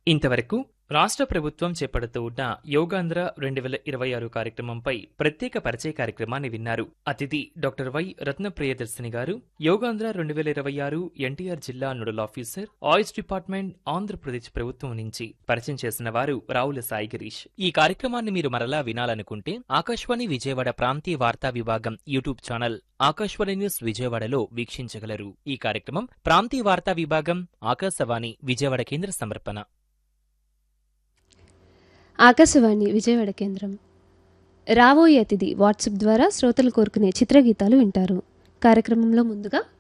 ఇంతవరకు రాష్ట్ర ప్రభుత్వం చేపడుతూ ఉన్న యోగాంధ్ర రెండు వేల ఇరవై ఆరు కార్యక్రమంపై ప్రత్యేక పరిచయ కార్యక్రమాన్ని విన్నారు అతిథి డాక్టర్ వై రత్న ప్రియదర్శిని గారు యోగాంధ్ర రెండు వేల ఇరవై ఆరు ఎన్టీఆర్ జిల్లా nodal officer oils department Andhra Pradesh ప్రభుత్వం నుంచి పరిచయం చేసిన వారు రావుల సాయి గిరీష్ ఈ కార్యక్రమాన్ని మీరు మరలా వినాలనుకుంటే ఆకాశవాణి విజయవాడ ప్రాంతీయ వార్తా విభాగం యూట్యూబ్ ఛానల్ ఆకాశవాణి న్యూస్ విజయవాడలో వీక్షించగలరు ఈ కార్యక్రమం ప్రాంతీయ వార్తా విభాగం ఆకాశవాణి విజయవాడ కేంద్ర సమర్పణ ఆకాశవాణి విజయవాడ కేంద్రం రాబోయే అతిథి వాట్సాప్ ద్వారా శ్రోతలు కోరుకునే చిత్రగీతాలు వింటారు కార్యక్రమంలో ముందుగా